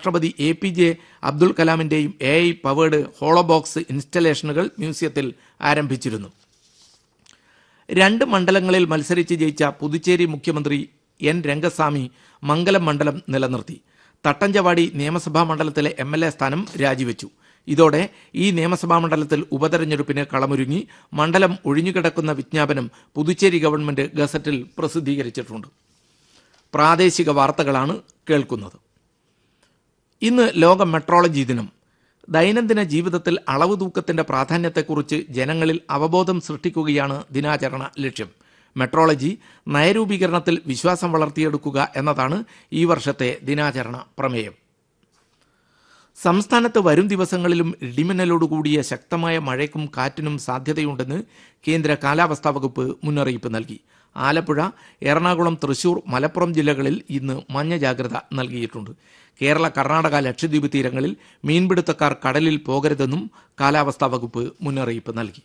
രാഷ്ട്രപതി A P J Abdul കലാമിന്റെയും A I powered holobox ഇൻസ്റ്റലേഷനുകൾ മ്യൂസിയത്തിൽ ആരംഭിച്ചിരുന്നു രണ്ട് മണ്ഡലങ്ങളിൽ മത്സരിച്ച് ജയിച്ച പുതുച്ചേരി മുഖ്യമന്ത്രി എൻ രംഗസ്വാമി മംഗലം മണ്ഡലം നിലനിർത്തി തട്ടഞ്ചവാടി നിയമസഭാ മണ്ഡലത്തിലെ എം എൽ എ സ്ഥാനം രാജിവെച്ചു ഇതോടെ ഈ നിയമസഭാ മണ്ഡലത്തിൽ ഉപതെരഞ്ഞെടുപ്പിന് കളമൊരുങ്ങി മണ്ഡലം ഒഴിഞ്ഞുകിടക്കുന്ന വിജ്ഞാപനം പുതുച്ചേരി ഗവൺമെന്റ് ഗസറ്റിൽ പ്രസിദ്ധീകരിച്ചിട്ടുണ്ട് പ്രാദേശിക വാർത്തകളാണ് കേൾക്കുന്നത് ഇന്ന് ലോക മെട്രോളജി ദിനം ദൈനംദിന ജീവിതത്തിൽ അളവ് തൂക്കത്തിന്റെ പ്രാധാന്യത്തെക്കുറിച്ച് ജനങ്ങളിൽ അവബോധം സൃഷ്ടിക്കുകയാണ് ദിനാചരണ ലക്ഷ്യം മെട്രോളജി നയരൂപീകരണത്തിൽ വിശ്വാസം വളർത്തിയെടുക്കുക എന്നതാണ് ഈ വർഷത്തെ ദിനാചരണ പ്രമേയം സംസ്ഥാനത്ത് വരും ദിവസങ്ങളിലും ഇടിമിന്നലോടുകൂടിയ ശക്തമായ മഴയ്ക്കും കാറ്റിനും സാധ്യതയുണ്ടെന്ന് കേന്ദ്ര കാലാവസ്ഥാ വകുപ്പ് മുന്നറിയിപ്പ് നൽകി ആലപ്പുഴ എറണാകുളം തൃശൂർ മലപ്പുറം ജില്ലകളിൽ ഇന്ന് മഞ്ഞ ജാഗ്രത നൽകിയിട്ടുണ്ട് കേരള കർണാടക ലക്ഷദ്വീപ് തീരങ്ങളിൽ മീൻപിടുത്തക്കാർ കടലിൽ പോകരുതെന്നും കാലാവസ്ഥാ വകുപ്പ് മുന്നറിയിപ്പ് നൽകി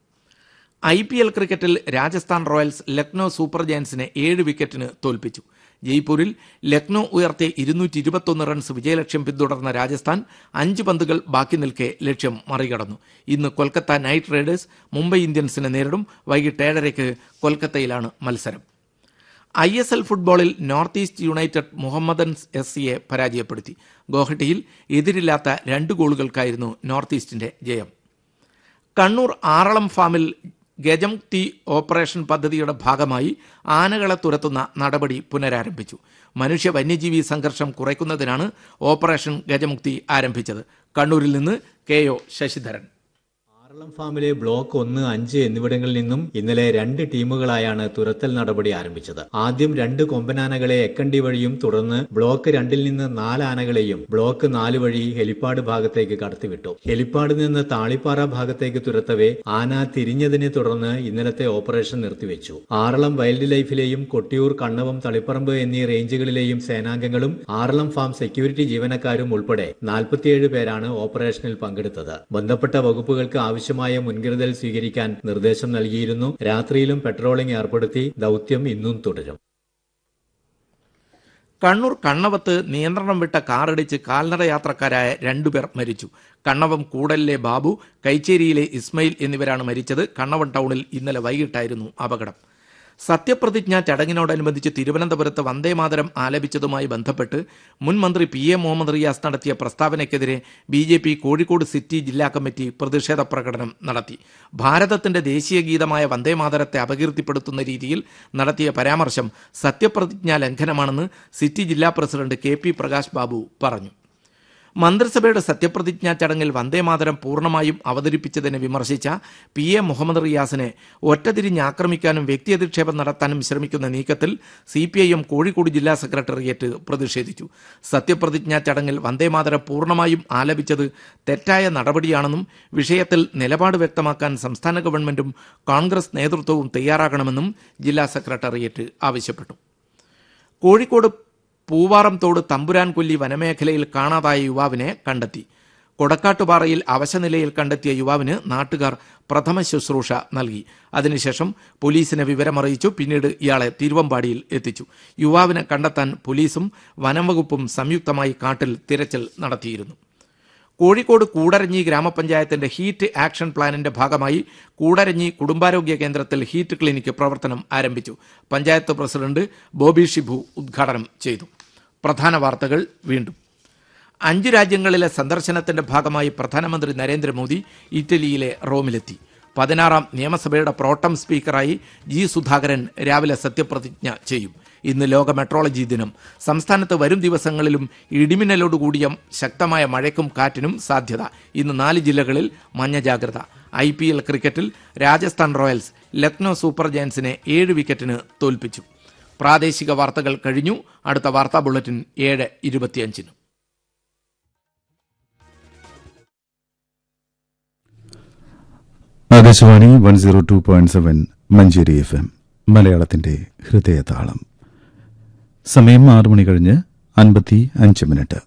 ഐ പി എൽ ക്രിക്കറ്റിൽ രാജസ്ഥാൻ റോയൽസ് ലക്നോ സൂപ്പർ ജയൻസിനെ ഏഴ് വിക്കറ്റിന് തോൽപ്പിച്ചു ജയ്പൂരിൽ ലക്നോ ഉയർത്തിയ ഇരുന്നൂറ്റി ഇരുപത്തൊന്ന് റൺസ് വിജയലക്ഷ്യം പിന്തുടർന്ന രാജസ്ഥാൻ അഞ്ച് പന്തുകൾ ബാക്കി നിൽക്കെ ലക്ഷ്യം മറികടന്നു ഇന്ന് കൊൽക്കത്ത നൈറ്റ് റൈഡേഴ്സ് മുംബൈ ഇന്ത്യൻസിനെ നേരിടും വൈകിട്ട് ഏഴരയ്ക്ക് കൊൽക്കത്തയിലാണ് മത്സരം ഐ എസ് എൽ ഫുട്ബോളിൽ North East United Mohammedan S സിയെ പരാജയപ്പെടുത്തി ഗോഹട്ടിയിൽ എതിരില്ലാത്ത രണ്ട് ഗോളുകൾക്കായിരുന്നു നോർത്ത് ഈസ്റ്റിന്റെ ജയം കണ്ണൂർ ആറളം ഫാമിൽ ഗജംതി ഓപ്പറേഷൻ പദ്ധതിയുടെ ഭാഗമായി ആനകളെ തുരത്തുന്ന നടപടി പുനരാരംഭിച്ചു മനുഷ്യ വന്യജീവി സംഘർഷം കുറയ്ക്കുന്നതിനാണ് ഓപ്പറേഷൻ ഗജമുക്തി ആരംഭിച്ചത് കണ്ണൂരിൽ നിന്ന് കെ ഒ ശശിധരൻ ആറളം ഫാമിലെ ബ്ലോക്ക് ഒന്ന് അഞ്ച് എന്നിവിടങ്ങളിൽ നിന്നും ഇന്നലെ രണ്ട് ടീമുകളായാണ് തുരത്തൽ നടപടി ആരംഭിച്ചത് ആദ്യം രണ്ട് കൊമ്പനാനകളെ എക്കണ്ടി വഴിയും തുടർന്ന് ബ്ലോക്ക് രണ്ടിൽ നിന്ന് നാല് ആനകളെയും ബ്ലോക്ക് നാല് വഴി ഹെലിപ്പാഡ് ഭാഗത്തേക്ക് കടത്തിവിട്ടു ഹെലിപ്പാഡിൽ നിന്ന് താളിപ്പാറ ഭാഗത്തേക്ക് തുരത്തവേ ആന തിരിഞ്ഞതിനെ തുടർന്ന് ഇന്നലത്തെ ഓപ്പറേഷൻ നിർത്തിവെച്ചു ആറളം വൈൽഡ് ലൈഫിലെയും കൊട്ടിയൂർ കണ്ണവം തളിപ്പറമ്പ് എന്നീ റേഞ്ചുകളിലെയും സേനാംഗങ്ങളും ആറളം ഫാം സെക്യൂരിറ്റി ജീവനക്കാരും ഉൾപ്പെടെ നാൽപ്പത്തിയേഴ് പേരാണ് ഓപ്പറേഷനിൽ പങ്കെടുത്തത് ബന്ധപ്പെട്ട വകുപ്പുകൾക്ക് ആവശ്യമായ മുൻകരുതൽ സ്വീകരിക്കാൻ നിർദ്ദേശം നൽകിയിരുന്നു രാത്രിയിലും പെട്രോളിംഗ് ഏർപ്പെടുത്തി ദൌത്യം ഇന്നും തുടരും കണ്ണൂർ കണ്ണവത്ത് നിയന്ത്രണം വിട്ട കാറിടിച്ച് കാൽനട യാത്രക്കാരായ രണ്ടുപേർ മരിച്ചു കണ്ണവം കൂടലിലെ ബാബു കൈച്ചേരിയിലെ ഇസ്മയിൽ എന്നിവരാണ് മരിച്ചത് കണ്ണവം ടൗണിൽ ഇന്നലെ വൈകിട്ടായിരുന്നു അപകടം സത്യപ്രതിജ്ഞാ ചടങ്ങിനോടനുബന്ധിച്ച് തിരുവനന്തപുരത്ത് വന്ദേമാതരം ആലപിച്ചതുമായി ബന്ധപ്പെട്ട് മുൻ മന്ത്രി പി എ മുഹമ്മദ് റിയാസ് നടത്തിയ പ്രസ്താവനയ്ക്കെതിരെ B J P Kozhikode city ജില്ലാ കമ്മിറ്റി പ്രതിഷേധ പ്രകടനം നടത്തി ഭാരതത്തിന്റെ ദേശീയ ഗീതമായ വന്ദേമാതരത്തെ അപകീർത്തിപ്പെടുത്തുന്ന രീതിയിൽ നടത്തിയ പരാമർശം സത്യപ്രതിജ്ഞാ ലംഘനമാണെന്ന് സിറ്റി ജില്ലാ president K P Prakash Babu പറഞ്ഞു മന്ത്രിസഭയുടെ സത്യപ്രതിജ്ഞാ ചടങ്ങിൽ വന്ദേമാതരം പൂർണ്ണമായും അവതരിപ്പിച്ചതിനെ വിമർശിച്ച പി എ മുഹമ്മദ് റിയാസിനെ ഒറ്റതിരിഞ്ഞ് ആക്രമിക്കാനും വ്യക്തിയധിക്ഷേപം നടത്താനും ശ്രമിക്കുന്ന നീക്കത്തിൽ C P I M Kozhikode ജില്ലാ സെക്രട്ടേറിയറ്റ് പ്രതിഷേധിച്ചു സത്യപ്രതിജ്ഞാ ചടങ്ങിൽ വന്ദേമാതരം പൂർണ്ണമായും ആലപിച്ചത് തെറ്റായ നടപടിയാണെന്നും വിഷയത്തിൽ നിലപാട് വ്യക്തമാക്കാൻ സംസ്ഥാന ഗവൺമെന്റും കോൺഗ്രസ് നേതൃത്വവും തയ്യാറാകണമെന്നും ജില്ലാ സെക്രട്ടേറിയറ്റ് ആവശ്യപ്പെട്ടു കോഴിക്കോട് പൂവാറംതോട് തമ്പുരാൻ കൊല്ലി വനമേഖലയിൽ കാണാതായ യുവാവിനെ കണ്ടെത്തി കൊടക്കാട്ടുപാറയിൽ അവശനിലയിൽ കണ്ടെത്തിയ യുവാവിന് നാട്ടുകാർ പ്രഥമ ശുശ്രൂഷ നൽകി അതിനുശേഷം പോലീസിനെ വിവരമറിയിച്ചു പിന്നീട് ഇയാളെ തിരുവമ്പാടിയിൽ എത്തിച്ചു യുവാവിനെ കണ്ടെത്താൻ പോലീസും വനംവകുപ്പും സംയുക്തമായി കാട്ടിൽ തിരച്ചിൽ നടത്തിയിരുന്നു കോഴിക്കോട് കൂടരഞ്ഞി ഗ്രാമപഞ്ചായത്തിന്റെ ഹീറ്റ് ആക്ഷൻ പ്ലാനിന്റെ ഭാഗമായി കൂടരഞ്ഞി കുടുംബാരോഗ്യ കേന്ദ്രത്തിൽ ഹീറ്റ് ക്ലിനിക്ക് പ്രവർത്തനം ആരംഭിച്ചു പഞ്ചായത്ത് പ്രസിഡന്റ് ബോബി ഷിബു ഉദ്ഘാടനം ചെയ്തു പ്രധാന വാർത്തകൾ വീണ്ടും അഞ്ച് രാജ്യങ്ങളിലെ സന്ദർശനത്തിന്റെ ഭാഗമായി പ്രധാനമന്ത്രി നരേന്ദ്രമോദി ഇറ്റലിയിലെ റോമിലെത്തി പതിനാറാം നിയമസഭയുടെ പ്രോട്ടം സ്പീക്കറായി ജി സുധാകരൻ രാവിലെ സത്യപ്രതിജ്ഞ ചെയ്യും ഇന്ന് ലോക മെട്രോളജി ദിനം സംസ്ഥാനത്ത് വരും ദിവസങ്ങളിലും ഇടിമിന്നലോടുകൂടിയ ശക്തമായ മഴയ്ക്കും കാറ്റിനും സാധ്യത ഇന്ന് നാല് ജില്ലകളിൽ മഞ്ഞ ജാഗ്രത ഐ പി എൽ ക്രിക്കറ്റിൽ രാജസ്ഥാൻ റോയൽസ് ലക്നോ സൂപ്പർ ജയൻസിനെ ഏഴ് വിക്കറ്റിന് തോൽപ്പിച്ചു പ്രാദേശിക വാർത്തകൾ കഴിഞ്ഞു അടുത്ത വാർത്താ ബുള്ളറ്റിൻ ഏഴ് ഇരുപത്തിയഞ്ചിന് Akashvani one zero two point seven Manjeri F M മലയാളത്തിന്റെ ഹൃദയതാളം സമയം ആറ് മണി കഴിഞ്ഞ് അൻപത്തി അഞ്ച് മിനിറ്റ്